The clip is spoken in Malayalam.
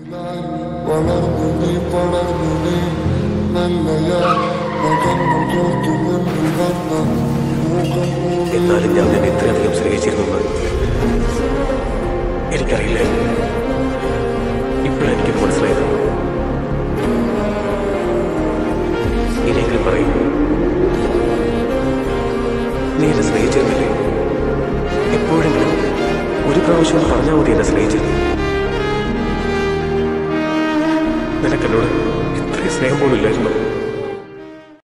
വളർന്നു നീ പടർന്നു നീ നല്ലയാ നഖങ്ങൾ കോർത്തു മുൻപിൽ വന്ന മുഖം മൂടി എന്നാലും ഞാൻ നിന്നെ ഇത്രയധികം സ്നേഹിച്ചിരുന്നു എനിക്കറിയില്ല ഇപ്പോഴെനിക്ക് മനസ്സിലായത് ഇനിയെങ്കിലും പറയും നീ എന്നെ സ്നേഹിച്ചിരുന്നില്ലേ എപ്പോഴെങ്കിലും ഒരു പ്രാവശ്യം ഒന്ന് പറഞ്ഞാൽ മതി എന്നെ സ്നേഹിച്ചിരുന്നു നിനക്കെന്നോട് ഇത്രയും സ്നേഹം പോലും ഇല്ലായിരുന്നു